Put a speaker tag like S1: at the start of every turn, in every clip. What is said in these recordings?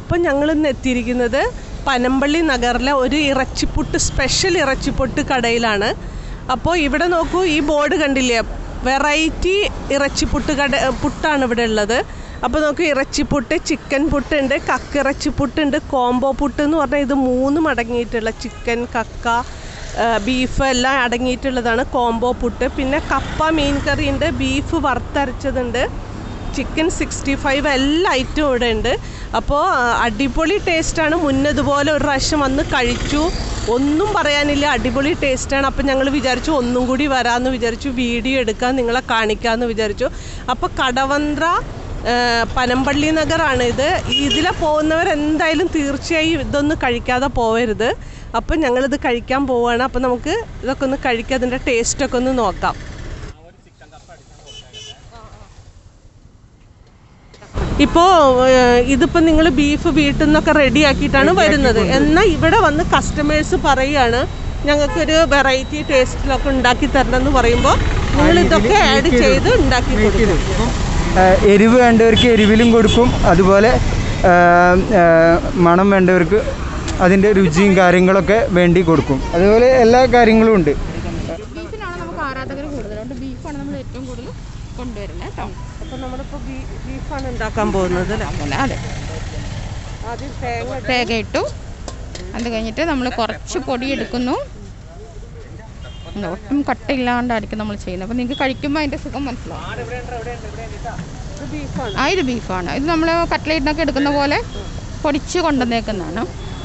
S1: അപ്പം ഞങ്ങൾ ഇന്ന് എത്തിയിരിക്കുന്നത് പനമ്പള്ളി നഗറിലെ ഒരു ഇറച്ചിപ്പുട്ട് സ്പെഷ്യൽ ഇറച്ചിപ്പുട്ട് കടയിലാണ് അപ്പോൾ ഇവിടെ നോക്കൂ ഈ ബോർഡ് കണ്ടില്ലേ വെറൈറ്റി ഇറച്ചിപ്പുട്ട് കട പുട്ടാണ് ഇവിടെ ഉള്ളത് അപ്പോൾ നോക്കൂ ഇറച്ചിപ്പുട്ട് ചിക്കൻ പുട്ടുണ്ട് കക്കിറച്ചിപ്പുട്ടുണ്ട് കോംബോ പുട്ട് എന്ന് പറഞ്ഞാൽ ഇത് മൂന്നും അടങ്ങിയിട്ടുള്ള ചിക്കൻ കക്ക ആ, ബീഫ് എല്ലാം അടങ്ങിയിട്ടുള്ളതാണ് കോംബോ പുട്ട് പിന്നെ കപ്പ മീൻ കറി ഉണ്ട് ബീഫ് വറുത്തരച്ചതുണ്ട് ചിക്കൻ സിക്സ്റ്റി ഫൈവ് എല്ലാ ഐറ്റവും ഇവിടെ ഉണ്ട് അപ്പോൾ ആ, അടിപൊളി ടേസ്റ്റാണ് മുന്നതുപോലെ ഒരു പ്രാവശ്യം വന്ന് കഴിച്ചു ഒന്നും പറയാനില്ല അടിപൊളി ടേസ്റ്റാണ് അപ്പോൾ ഞങ്ങൾ വിചാരിച്ചു ഒന്നും കൂടി വരാമെന്ന് വിചാരിച്ചു വീഡിയോ എടുക്കാൻ നിങ്ങളെ കാണിക്കാമെന്ന് വിചാരിച്ചു അപ്പോൾ കടവന്ത്ര ആ, പനമ്പള്ളി നഗറാണ് ഇത് ഇതിലെ പോകുന്നവരെന്തായാലും തീർച്ചയായും ഇതൊന്നും കഴിക്കാതെ പോവരുത് അപ്പം ഞങ്ങളിത് കഴിക്കാൻ പോവുകയാണ് അപ്പം നമുക്ക് ഇതൊക്കെ ഒന്ന് കഴിക്കാം അതിൻ്റെ ടേസ്റ്റൊക്കെ ഒന്ന് നോക്കാം ഇപ്പോൾ ഇതിപ്പോൾ നിങ്ങൾ ബീഫ് വീട്ടിൽ നിന്നൊക്കെ റെഡി ആക്കിയിട്ടാണ് വരുന്നത് എന്നാൽ ഇവിടെ വന്ന് കസ്റ്റമേഴ്സ് പറയുകയാണ് ഞങ്ങൾക്കൊരു വെറൈറ്റി ടേസ്റ്റിലൊക്കെ ഉണ്ടാക്കി തരണം എന്ന് പറയുമ്പോൾ നിങ്ങൾ ഇതൊക്കെ ആഡ് ചെയ്ത് ഉണ്ടാക്കി കൊടുക്കും
S2: ഇപ്പം ആ, എരിവ് വേണ്ടവർക്ക് എരിവിലും കൊടുക്കും അതുപോലെ ആ, ആ, മണം വേണ്ടവർക്ക് അതിൻ്റെ രുചിയും കാര്യങ്ങളൊക്കെ വേണ്ടി കൊടുക്കും അതുപോലെ എല്ലാ കാര്യങ്ങളും ഉണ്ട്
S3: ബീഫിനാണ് നമുക്ക് ആരാധകർ കൂടുതൽ അതുകൊണ്ട് ബീഫാണ് നമ്മൾ ഏറ്റവും കൂടുതൽ കൊണ്ടുവരുന്നത് കേട്ടോ
S1: അപ്പോൾ നമ്മളിപ്പോൾ ബീഫാണ് ഉണ്ടാക്കാൻ പോകുന്നത് അല്ലേ
S3: അതുപോലെ അതെ
S1: ആദ്യം തേങ്ങ
S3: തേങ്ങ ഇട്ടു അത് കഴിഞ്ഞിട്ട് നമ്മൾ കുറച്ച് പൊടി എടുക്കുന്നു ഉം, ഒട്ടും കട്ടയില്ലാണ്ടായിരിക്കും നമ്മൾ ചെയ്യുന്നത് അപ്പോൾ നിങ്ങൾക്ക് കഴിക്കുമ്പോൾ അതിൻ്റെ സുഖം മനസ്സിലാവും
S1: ഇത് ബീഫാണ്
S3: ആ ഇത് ബീഫാണ് ഇത് നമ്മൾ കട്ട്ലേറ്റിനൊക്കെ എടുക്കുന്ന പോലെ പൊടിച്ച് കൊണ്ടുവന്നേക്കുന്നതാണ്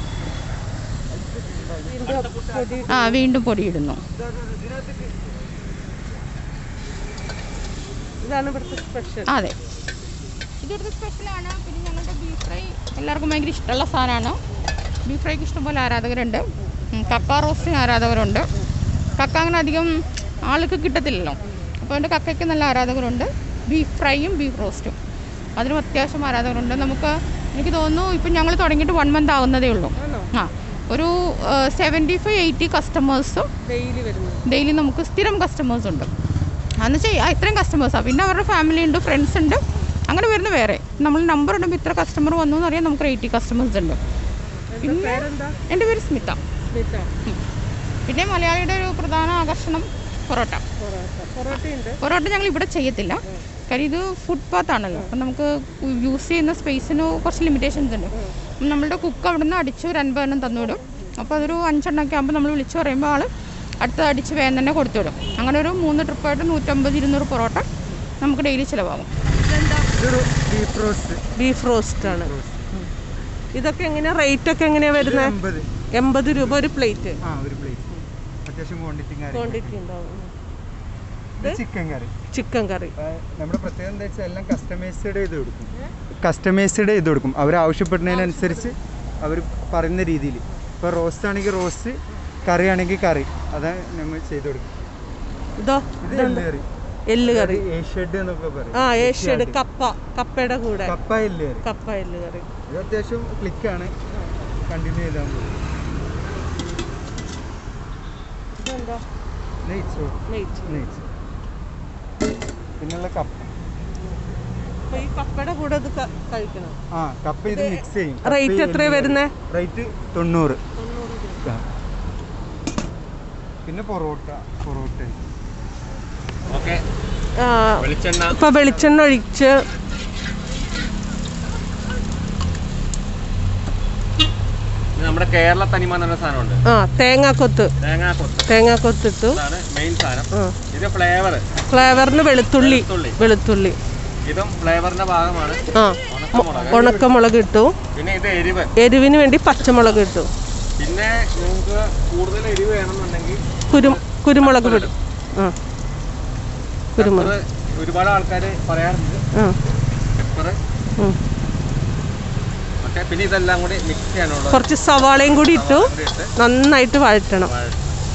S1: ഇതിൻ്റെ പൊടി
S3: ആ വീണ്ടും പൊടിയിടുന്നു
S1: ഇതാണ് ഇവിടുത്തെ സ്പെഷ്യൽ
S3: അതെ ഇതൊരു സ്പെഷ്യലാണ് പിന്നെ ഞങ്ങളുടെ ബീഫ് ഫ്രൈ എല്ലാവർക്കും ഭയങ്കര ഇഷ്ടമുള്ള സാധനമാണ് ബീഫ് ഫ്രൈക്ക് ഇഷ്ടംപോലെ ആരാധകരുണ്ട് ഉം, കക്ക റോസ്റ്റിന് ആരാധകരുണ്ട് കക്ക അങ്ങനെ അധികം ആൾക്ക് കിട്ടത്തില്ലല്ലോ അപ്പോൾ അതിൻ്റെ കക്കയ്ക്ക് നല്ല ആരാധകരുണ്ട് ബീഫ് ഫ്രൈയും ബീഫ് റോസ്റ്റും അതിനും അത്യാവശ്യം ആരാധകരുണ്ട് നമുക്ക് എനിക്ക് തോന്നുന്നു ഇപ്പം ഞങ്ങൾ തുടങ്ങിയിട്ട് വൺ മന്ത് ആവുന്നതേ ഉള്ളൂ
S1: ആണോ
S3: ആ ഒരു സെവൻറ്റി ഫൈവ് എയ്റ്റി കസ്റ്റമേഴ്സും
S1: ഡെയിലി വരുന്നത്
S3: ഡെയിലി നമുക്ക് സ്ഥിരം കസ്റ്റമേഴ്സ് ഉണ്ട് അന്ന് ചെയ്യാം ഇത്രയും കസ്റ്റമേഴ്സാണ് പിന്നെ അവരുടെ ഫാമിലി ഉണ്ട് ഫ്രണ്ട്സ് ഉണ്ട് അങ്ങനെ വരുന്ന വേറെ നമ്മൾ നമ്പർ ഇടുമ്പോൾ ഇത്ര കസ്റ്റമർ വന്നു എന്ന് അറിയാം നമുക്ക് എയ്റ്റി കസ്റ്റമേഴ്സ് ഉണ്ട് പിന്നെ
S1: പേരെന്താ
S3: എൻ്റെ പേര് സ്മിത
S1: സ്മിത
S3: ഉം. പിന്നെ മലയാളിയുടെ ഒരു പ്രധാന ആകർഷണം പൊറോട്ട
S1: പൊറോട്ട പൊറോട്ടയുണ്ട്
S3: പൊറോട്ട ഞങ്ങൾ ഇവിടെ ചെയ്യത്തില്ല കാര്യം ഇത് ഫുട്പാത്ത് ആണല്ലോ അപ്പം നമുക്ക് യൂസ് ചെയ്യുന്ന സ്പേസിന് കുറച്ച് ലിമിറ്റേഷൻസ് ഉണ്ട് അപ്പം നമ്മളുടെ കുക്ക് അവിടെ നിന്ന് അടിച്ച് ഒരു അൻപതെണ്ണം തന്നുവിടും അപ്പോൾ അതൊരു അഞ്ചെണ്ണമൊക്കെ ആകുമ്പോൾ നമ്മൾ വിളിച്ച് പറയുമ്പോൾ ആൾ അടുത്ത അടിച്ച് വേഗം തന്നെ കൊടുത്തുവിടും അങ്ങനെ ഒരു മൂന്ന് ട്രിപ്പായിട്ട് നൂറ്റമ്പത് ഇരുന്നൂറ് പൊറോട്ട നമുക്ക് ഡെയിലി ചിലവാകും
S2: ഇതൊരു ബീഫ് റോസ്റ്റ്
S1: ബീഫ് റോസ്റ്റ് ആണ് ഉം. ഇതൊക്കെ എങ്ങനെയാ റേറ്റ് ഒക്കെ എങ്ങനെയാ വരുന്നത്
S2: അമ്പത്
S1: എൺപത് രൂപ ഒരു പ്ലേറ്റ്
S2: ആ ഒരു പ്ലേറ്റ് അത്യാവശ്യം ക്വാണ്ടിറ്റി കാര്യം
S1: ക്വാണ്ടിറ്റി ഉണ്ടാവും
S2: ചിക്കൻ കറി
S1: ചിക്കൻ കറി
S2: ആ, നമ്മുടെ പ്രത്യേകത എന്താ വെച്ചാൽ എല്ലാം കസ്റ്റമൈസ്ഡ് ചെയ്ത് കൊടുക്കും കസ്റ്റമൈസ്ഡ് ചെയ്ത് കൊടുക്കും അവർ ആവശ്യപ്പെടുന്നതിനനുസരിച്ച് അവർ പറയുന്ന രീതിയിൽ ഇപ്പോൾ റോസ്റ്റ് ആണെങ്കിൽ റോസ്റ്റ് കറി ആണെങ്കിൽ കറി അതാണ് നമ്മൾ ചെയ്ത് കൊടുക്കും
S1: ഇതോ
S2: ഇത് എല്ല് കറി
S1: എല്ല് കറി
S2: ഏഷ്യഡ് എന്നൊക്കെ പറയും
S1: ആ ഏഷ്യഡ് കപ്പ കപ്പയുടെ കൂടെ
S2: കപ്പ എല്ല് കറി
S1: കപ്പ എല്ല് കറി
S2: ഇത് അത്യാവശ്യം ക്ലിക്കാണ് കണ്ടിന്യൂ ചെയ്താൽ മതി
S1: ഇതെന്താ
S2: നെയ്ച്ചോറ്
S1: നെയ്ച്ചോറ്
S2: നെയ്ച്ചോറ് പിന്നെയുള്ള കപ്പ
S1: അപ്പൊ ഈ കപ്പയുടെ കൂടെ ഇത് ക- കഴിക്കണം
S2: ആ കപ്പ ഇത് മിക്സ് ചെയ്യും
S1: റേറ്റ് എത്രയാ വരുന്നേ
S2: റേറ്റ് തൊണ്ണൂറ് ആ. പിന്നെ പൊറോട്ട പൊറോട്ട
S4: ഓക്കെ
S1: ആ,
S4: വെളിച്ചെണ്ണ
S1: ഇപ്പൊ വെളിച്ചെണ്ണ ഒഴിച്ച്
S4: ഇത് നമ്മുടെ കേരള തനിമ എന്ന് പറഞ്ഞ സാധനമുണ്ട്
S1: ആ തേങ്ങാക്കൊത്ത്
S4: തേങ്ങാക്കൊത്ത്
S1: തേങ്ങാക്കൊത്തിട്ടു
S4: ഇതാണ് മെയിൻ സാധനം
S1: ആ
S4: ഇത് ഫ്ലേവർ
S1: ഫ്ലേവറിന് വെളുത്തുള്ളി
S4: വെളുത്തുള്ളി.
S1: വെളുത്തുള്ളി
S4: ഇതും ഫ്ലേവറിന്റെ ഭാഗമാണ്
S1: ആ
S4: ഉണക്കമുളക്
S1: ഉണക്കമുളക് ഇട്ടു
S4: പിന്നെ ഇത് എരിവ്
S1: എരിവിന് വേണ്ടി പച്ചമുളക് ഇട്ടു
S4: പിന്നെ നിങ്ങൾക്ക് കൂടുതൽ എരിവ് വേണമെന്നുണ്ടെങ്കിൽ
S1: കുരു കുരുമുളക് ഇടും ആ കുരുമുളക്
S4: പെപ്പർ ഒരുപാട് ആൾക്കാർ പറയാറുണ്ട്
S1: ആ
S4: പെപ്പർ
S1: ഉം.
S4: ഓക്കെ പിന്നെ ഇതെല്ലാം കൂടി മിക്സ് ചെയ്യാനുള്ളത്
S1: കുറച്ച് സവാളയും കൂടി ഇട്ടു
S4: കൂടി ഇട്ട്
S1: നന്നായിട്ട് വഴറ്റണം
S4: വഴ-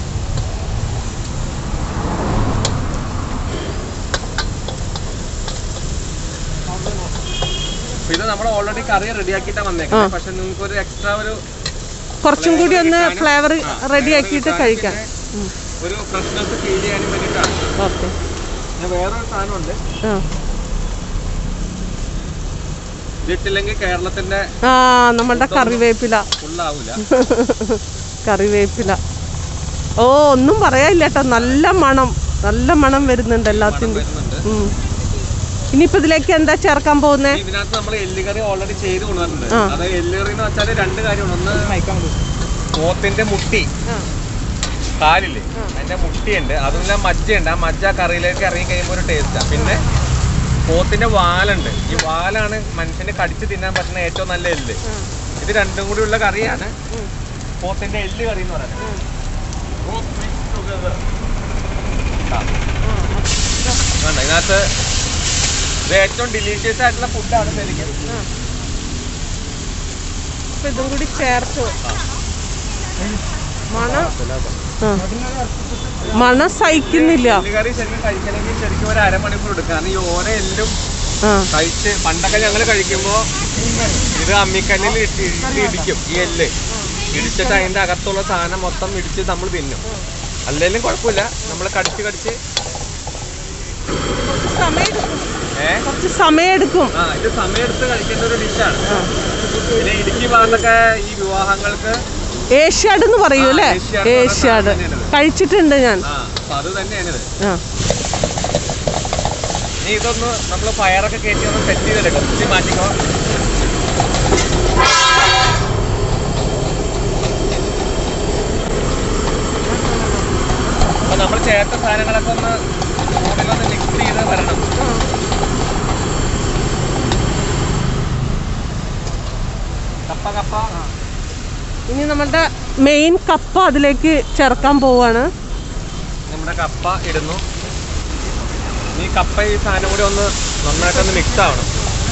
S4: അപ്പൊ ഇത് നമ്മൾ ഓൾറെഡി കറി റെഡിയാക്കിയിട്ടാ വന്നേക്കുന്നത് പക്ഷെ നിങ്ങൾക്ക് ഒരു എക്സ്ട്രാ ഒരു
S1: കുറച്ചും കൂടി ഒന്ന് ഫ്ലേവർ റെഡി ആക്കിയിട്ട് കഴിക്കാം
S4: ഒരു ഫ്രഷ്നെസ് ഫീൽ ചെയ്യാനും വേണ്ടിയിട്ടാണ്
S1: ഓക്കെ
S4: പിന്നെ വേറൊരു സാധനമുണ്ട്
S1: ആ
S4: ഇതിട്ടില്ലെങ്കിൽ കേരളത്തിന്റെ
S1: ആ നമ്മളുടെ കറിവേപ്പില
S4: ഫുള്ളാവൂല
S1: കറിവേപ്പില ഓ ഒന്നും പറയാനില്ല കേട്ടോ നല്ല മണം നല്ല മണം വരുന്നുണ്ട് എല്ലാത്തിൻ്റെ
S4: വരുന്നുണ്ട്
S1: ഉം. ഇനിയിപ്പോ ഇതിലേക്ക് എന്താ ചേർക്കാൻ പോകുന്നേ
S4: ഇതിനകത്ത് നമ്മൾ എല്ലുകറി ഓൾറെഡി ചെയ്ത് കൊണ്ടുവന്നിട്ടുണ്ട് അത് എല്ലുകറി എന്ന് വെച്ചാൽ രണ്ട് കാര്യമാണ് ഒന്ന് പോത്തിന്റെ മുട്ടി കാലില്ലേ അതിന്റെ മുട്ടിയുണ്ട് അതുപോലെ മജ്ജയുണ്ട് ആ മജ്ജ കറിയിലേക്ക് ഇറങ്ങി കഴിയുമ്പോൾ ഒരു ടേസ്റ്റാണ് പിന്നെ പോത്തിന്റെ വാലുണ്ട് ഈ വാലാണ് മനുഷ്യന് കടിച്ച് തിന്നാൻ പറ്റുന്ന ഏറ്റവും നല്ല എല്ല് ഇത് രണ്ടും കൂടി ഉള്ള കറിയാണ് പോത്തിന്റെ എല്ല് കറി എന്ന് പറയുന്നത് Both mixed together. ആ. കണ്ടോ, ഇതിനകത്ത് ഇത് ഏറ്റവും ഡിലീഷ്യസ് ആയിട്ടുള്ള ഫുഡാണ് ശരിക്കും
S1: അപ്പൊ ഇതും കൂടി ചേർത്തു മണം ആ. മണം സഹിക്കുന്നില്ല
S4: എല്ലുകറി ശരിക്കും കഴിക്കണമെങ്കിൽ ശരിക്കും ഒരു അരമണിക്കൂർ എടുക്കും കാരണം ഈ ഓരോ എല്ലും
S1: ആ
S4: കഴിച്ച് പണ്ടൊക്കെ ഞങ്ങൾ കഴിക്കുമ്പോൾ ഇത് അമ്മിക്കല്ലിൽ ഇട്ട് ഇട്ട് ഇടിക്കും ഈ എല്ല് ഇടിച്ചിട്ട് അതിന്റെ അകത്തുള്ള സാധനം മൊത്തം ഇടിച്ച് നമ്മൾ തിന്നും അല്ലെങ്കിലും കുഴപ്പമില്ല നമ്മൾ കടിച്ച് കടിച്ച്
S1: കുറച്ച് സമയമെടുക്കും
S4: ഏ
S1: കുറച്ച് സമയമെടുക്കും
S4: ആ ഇത് സമയമെടുത്ത് കഴിക്കേണ്ട ഒരു ഡിഷാണ് പിന്നെ ഇടുക്കി ഭാഗത്തൊക്കെ ഈ വിവാഹങ്ങൾക്ക്
S1: ഏഷ്യാഡ് എന്ന് പറയൂ അല്ലേ
S4: ആ, ഏഷ്യാഡ് എന്ന് പറഞ്ഞ
S1: ഏഷ്യാഡ്
S4: സാധനം തന്നെയാണിത്.
S1: കഴിച്ചിട്ടുണ്ട് ഞാൻ
S4: ആ അപ്പൊ അത് തന്നെയാണ് ഇത്
S1: ആ
S4: ഇനി ഇതൊന്ന് നമ്മൾ ഫയറൊക്കെ കയറ്റി ഒന്ന് സെറ്റ് ചെയ്തെടുക്കാം കുത്തി മാറ്റിക്കോ അപ്പൊ നമ്മൾ ചേർത്ത സാധനങ്ങളൊക്കെ ഒന്ന് കൂടുതലൊന്ന് മിക്സ് ചെയ്ത് വരണം കപ്പ കപ്പ
S1: ഇനി നമ്മളുടെ മെയിൻ കപ്പ അതിലേക്ക് ചേർക്കാൻ പോവാണ്
S4: നമ്മുടെ കപ്പ ഇടുന്നു ഈ കപ്പ ഈ സാധനം കൂടി ഒന്ന് നന്നായിട്ടൊന്ന് മിക്സ് ആവണം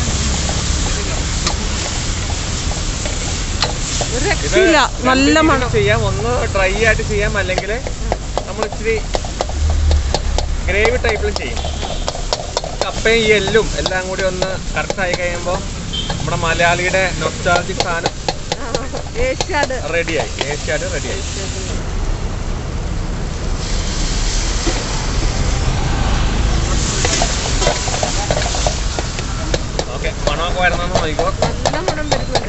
S1: ഒരു
S4: ഇത്
S1: രക്ഷയില്ല നല്ല
S4: രണ്ട്
S1: മണം
S4: രീതിയിൽ ചെയ്യാം ഒന്ന് ഡ്രൈ ആയിട്ട് ചെയ്യാം അല്ലെങ്കിൽ നമ്മൾ ഇച്ചിരി ഗ്രേവി ടൈപ്പിൽ ചെയ്യും കപ്പയും ഈ എല്ലും എല്ലാം കൂടി ഒന്ന് കറക്റ്റ് ആയി കഴിയുമ്പോൾ നമ്മുടെ മലയാളിയുടെ നൊസ്റ്റാൾജിക് സാധനം
S1: ഏഷ്യാഡ്
S4: റെഡിയായി ഏഷ്യാഡ് റെഡിയായി ഓക്കെ മണമൊക്കെ വരുന്നെന്ന് നോക്കിക്കോ
S1: നല്ല മണം വരുന്നുണ്ട്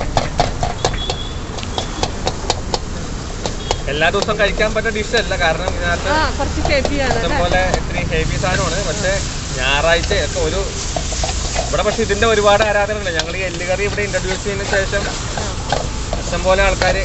S4: എല്ലാ ദിവസവും കഴിക്കാൻ പറ്റുന്ന ഡിഷ് അല്ല കാരണം ഇതിനകത്ത്
S1: ആ കുറച്ച് ഹെവിയാണ് അല്ലേ
S4: ഇഷ്ടംപോലെ ഇത്തിരി ഹെവി സാധനമാണ് പക്ഷെ ഞായറാഴ്ച ഒക്കെ ഒരു ഇവിടെ പക്ഷെ ഇതിന്റെ ഒരുപാട് ആരാധനകളുണ്ട് ഞങ്ങൾ ഈ എല്ലുകറി ഇവിടെ ഇൻട്രൊഡ്യൂസ് ചെയ്തതിന് ശേഷം ഇഷ്ടംപോലെ ആൾക്കാർ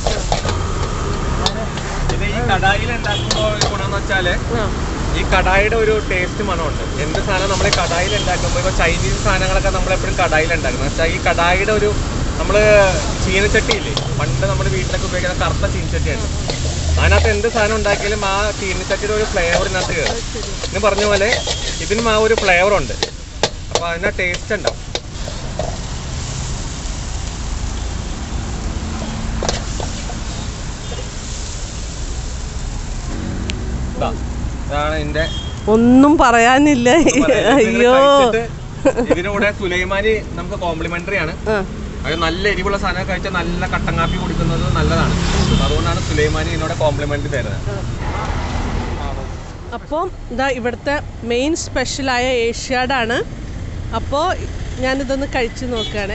S4: ഇത് ഈ കടായിൽ ഉണ്ടാക്കുമ്പോൾ ഗുണമെന്ന് വെച്ചാല്
S1: ആ
S4: ഈ കടായിയുടെ ഒരു ടേസ്റ്റ് മണമുണ്ട് എന്ത് സാധനം നമ്മൾ ഈ കടായിൽ ഉണ്ടാക്കുമ്പോൾ ഇപ്പോൾ ചൈനീസ് സാധനങ്ങളൊക്കെ നമ്മൾ എപ്പോഴും കടായിൽ ഉണ്ടാക്കുന്നത് വെച്ചാൽ ഈ കടായിയുടെ ഒരു നമ്മൾ ചീനച്ചട്ടിയില്ലേ പണ്ട് നമ്മൾ വീട്ടിലൊക്കെ ഉപയോഗിക്കുന്ന കറുത്ത ചീനച്ചട്ടിയാണ് അതിനകത്ത് എന്ത് സാധനം ഉണ്ടാക്കിയാലും ആ ചീനച്ചട്ടിയുടെ ഒരു ഫ്ലേവർ ഇതിനകത്ത് കയറും ഇന്ന് പറഞ്ഞ പോലെ ഇതിനും ആ ഒരു ഫ്ലേവർ ഉണ്ട് അപ്പോൾ അതിൻ്റെ ടേസ്റ്റ് ഉണ്ടാവും ഇതാ, ഇതാണ് ഇതിന്റെ
S1: ഒന്നും പറയാനില്ല അയ്യോ
S4: ഇതിനൂടെ സുലൈമാനി നമുക്ക് കോംപ്ലിമെന്ററി ആണ്
S1: ആ
S4: അത് നല്ല എരിവുള്ള സാധനം കഴിച്ചാൽ നല്ല കട്ടൻ കാപ്പി കുടിക്കുന്നത് നല്ലതാണ് അപ്പൊ അതുകൊണ്ടാണ് സുലൈമാനി ഇതിനോട് കോംപ്ലിമെന്ററി തരുന്നത്
S1: അപ്പോൾ ഇതാ ഇവിടുത്തെ മെയിൻ സ്പെഷ്യലായ ഏഷ്യാഡാണ് അപ്പോൾ ഞാനിതൊന്ന് കഴിച്ചു നോക്കുകയാണേ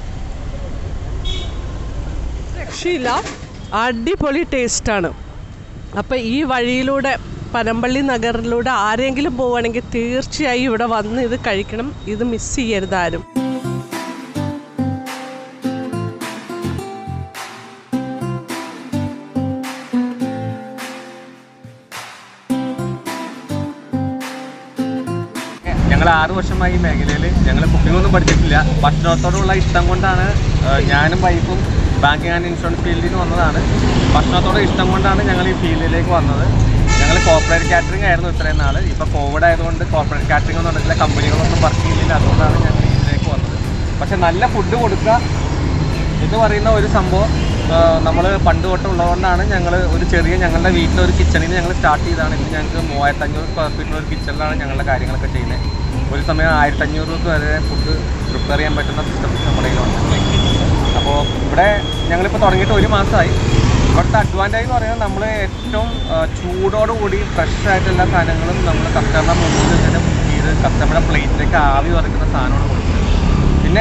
S1: രക്ഷയില്ല അടിപൊളി ടേസ്റ്റാണ് അപ്പോൾ ഈ വഴിയിലൂടെ പനമ്പള്ളി നഗറിലൂടെ ആരെങ്കിലും പോവുകയാണെങ്കിൽ തീർച്ചയായും ഇവിടെ വന്ന് ഇത് കഴിക്കണം ഇത് മിസ് ചെയ്യരുത് ആരും
S4: ഞങ്ങൾ ആറ് വർഷമായി ഈ മേഖലയിൽ ഞങ്ങൾ കുക്കിംഗ് ഒന്നും പഠിച്ചിട്ടില്ല ഭക്ഷണത്തോടുള്ള ഇഷ്ടം കൊണ്ടാണ് ആ, ഞാനും വൈഫും ബാങ്കിങ് ആൻഡ് ഇൻഷുറൻസ് ഫീൽഡിൽ നിന്ന് വന്നതാണ് ഭക്ഷണത്തോട് ഇഷ്ടം കൊണ്ടാണ് ഞങ്ങൾ ഈ ഫീൽഡിലേക്ക് വന്നത് ഞങ്ങൾ കോർപ്പറേറ്റ് കാറ്ററിംഗ് ആയിരുന്നു ഇത്രയും നാൾ ഇപ്പോൾ കോവിഡ് ആയതുകൊണ്ട് കോർപ്പറേറ്റ് കാറ്ററിംഗ് ഒന്നും നടക്കില്ല കമ്പനികളൊന്നും വർക്ക് ചെയ്യുന്നില്ല അതുകൊണ്ടാണ് ഞങ്ങൾ ഇതിലേക്ക് വന്നത് പക്ഷെ നല്ല ഫുഡ് കൊടുക്കുക എന്ന് പറയുന്ന ഒരു സംഭവം നമ്മൾ പണ്ട് തൊട്ട് ഉള്ളതുകൊണ്ടാണ് ഞങ്ങൾ ഒരു ചെറിയ ഞങ്ങളുടെ വീട്ടിലെ ഒരു കിച്ചണിൽ നിന്ന് ഞങ്ങൾ സ്റ്റാർട്ട് ചെയ്തതാണ് ഇന്ന് ഞങ്ങൾക്ക് മൂവായിരത്തഞ്ഞൂറ് സ്ക്വയർ ഫീറ്റിലുള്ള ഒരു കിച്ചണിലാണ് ഞങ്ങളുടെ കാര്യങ്ങളൊക്കെ ചെയ്യുന്നത് ഒരു സമയം ആയിരത്തഞ്ഞൂറ് രൂപ വരെ ഫുഡ് പ്രിപ്പയർ ചെയ്യാൻ പറ്റുന്ന സിസ്റ്റം നമ്മുടെ കയ്യിലുണ്ട് അപ്പോൾ ഇവിടെ ഞങ്ങളിപ്പോൾ തുടങ്ങിയിട്ട് ഒരു മാസമായി ഇവിടുത്തെ അഡ്വാൻറ്റേജ് എന്ന് പറയുന്നത് നമ്മൾ ഏറ്റവും ആ, ചൂടോടുകൂടി ഫ്രഷ് ആയിട്ട് എല്ലാ സാധനങ്ങളും നമ്മൾ കസ്റ്റമറുടെ മുന്നിൽ ഇങ്ങനെ ഇത് കസ്റ്റമറുടെ പ്ലേറ്റിലേക്ക് ആവി വറക്കുന്ന സാധനമാണ് കൊടുക്കുന്നത് പിന്നെ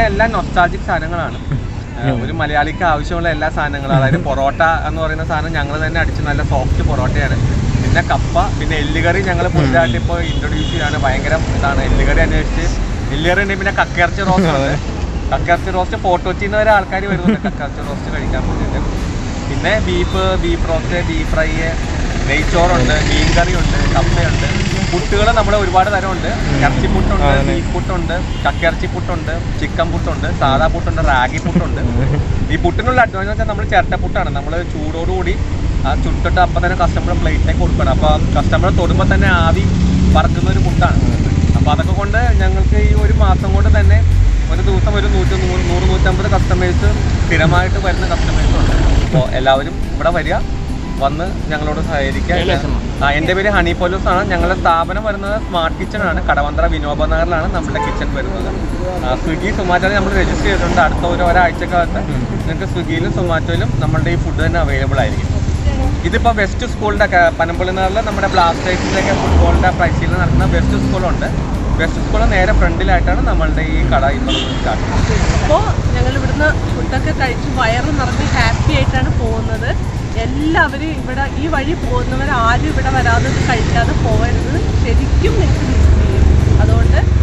S4: എല്ലാം നൊസ്റ്റാൾജിക് സാധനങ്ങളാണ് ആ, ഒരു മലയാളിക്ക് ആവശ്യമുള്ള എല്ലാ സാധനങ്ങളും അതായത് പൊറോട്ട എന്ന് പറയുന്ന സാധനം ഞങ്ങൾ തന്നെ അടിച്ച് നല്ല സോഫ്റ്റ് പൊറോട്ടയാണ് പിന്നെ കപ്പ പിന്നെ എല്ലുകറി ഞങ്ങൾ പുതിയതായിട്ട് ഇപ്പോൾ ഇൻട്രൊഡ്യൂസ് ചെയ്യാണ് ഭയങ്കര ഇതാണ് എല്ലുകറി അന്വേഷിച്ച് എല്ലുകറി ഉണ്ട് പിന്നെ കക്കയിറച്ചി റോസ്റ്റ് ഉണ്ട് കക്കയിറച്ചി റോസ്റ്റ് ഫോട്ടോച്ചിന്ന് വരെ ആൾക്കാർ വരുന്നുണ്ട് കക്കയിറച്ചി റോസ്റ്റ് കഴിക്കാൻ വേണ്ടിയിട്ട് പിന്നെ beef beef roast beef fry നെയ്ച്ചോറുണ്ട് മീൻകറിയുണ്ട് കപ്പയുണ്ട് പുട്ടുകൾ നമ്മുടെ ഒരുപാട് തരമുണ്ട് ഇറച്ചിപ്പുട്ടുണ്ട് ബീഫ് പുട്ടുണ്ട് കക്കിറച്ചി പുട്ടുണ്ട് ചിക്കൻ പുട്ടുണ്ട് സാധാ പുട്ടുണ്ട് റാഗി പുട്ടുണ്ട് ഈ പുട്ടിനുള്ള അഡ്വാൻസ് വെച്ചാൽ നമ്മൾ ചിരട്ടപ്പുട്ടാണ് നമ്മൾ ചൂടോടുകൂടി ആ ചുട്ടിട്ട് അപ്പം തന്നെ കസ്റ്റമർ പ്ലേറ്റിലേക്ക് കൊടുക്കണം അപ്പോൾ കസ്റ്റമർ തൊടുമ്പോൾ തന്നെ ആവി പറക്കുന്ന ഒരു പുട്ടാണ് അപ്പോൾ അതൊക്കെ കൊണ്ട് ഞങ്ങൾക്ക് ഈ ഒരു മാസം കൊണ്ട് തന്നെ ഒരു ദിവസം ഒരു നൂറ്റി നൂറ് നൂറ് നൂറ്റമ്പത് കസ്റ്റമേഴ്സ് സ്ഥിരമായിട്ട് വരുന്ന കസ്റ്റമേഴ്സ് ഉണ്ട് അപ്പോൾ എല്ലാവരും ഇവിടെ വരിക വന്ന് ഞങ്ങളോട് സഹകരിക്കുക ആ എൻ്റെ പേര് ഹണി പോലൂസ് ആണ് ഞങ്ങളുടെ സ്ഥാപനം വരുന്നത് സ്മാർട്ട് കിച്ചൺ ആണ് കടവന്ത്ര വിനോബ നഗറിലാണ് നമ്മുടെ കിച്ചൺ വരുന്നത് ആ, സ്വിഗ്ഗി സൊമാറ്റോയിൽ നമ്മൾ രജിസ്റ്റർ ചെയ്തിട്ടുണ്ട് അടുത്ത ഒരു ഒരാഴ്ചക്കകത്ത് നിങ്ങൾക്ക് സ്വിഗ്ഗിയിലും സൊമാറ്റോയിലും നമ്മളുടെ ഈ ഫുഡ് തന്നെ അവൈലബിൾ ആയിരിക്കും ഇതിപ്പോൾ വെസ്റ്റ് സ്കൂളിൻ്റെ ഒക്കെ പനമ്പള്ളി നഗറിൽ നമ്മുടെ ബ്ലാസ്റ്റേഴ്സിൻ്റെയൊക്കെ ഫുട്ബോളിൻ്റെ പരിശീലനം നടത്തുന്ന വെസ്റ്റ് സ്കൂളുണ്ട് വെസ്റ്റ് സ്കൂൾ നേരെ ഫ്രണ്ടിലായിട്ടാണ് നമ്മളുടെ ഈ കട ഇപ്പോൾ സ്റ്റാർട്ട് ചെയ്യുന്നത്
S1: അപ്പോൾ ഞങ്ങൾ ഇവിടുന്ന് ഫുഡൊക്കെ കഴിച്ച് വയറ് നിറഞ്ഞ് ഹാപ്പി ആയിട്ടാണ് പോകുന്നത് എല്ലാവരും ഇവിടെ ഈ വഴി പോകുന്നവർ ആരും ഇവിടെ വരാതെ ഇത് കഴിക്കാതെ പോകരുത് ശരിക്കും നിങ്ങൾക്ക് മിസ് ചെയ്യും അതുകൊണ്ട്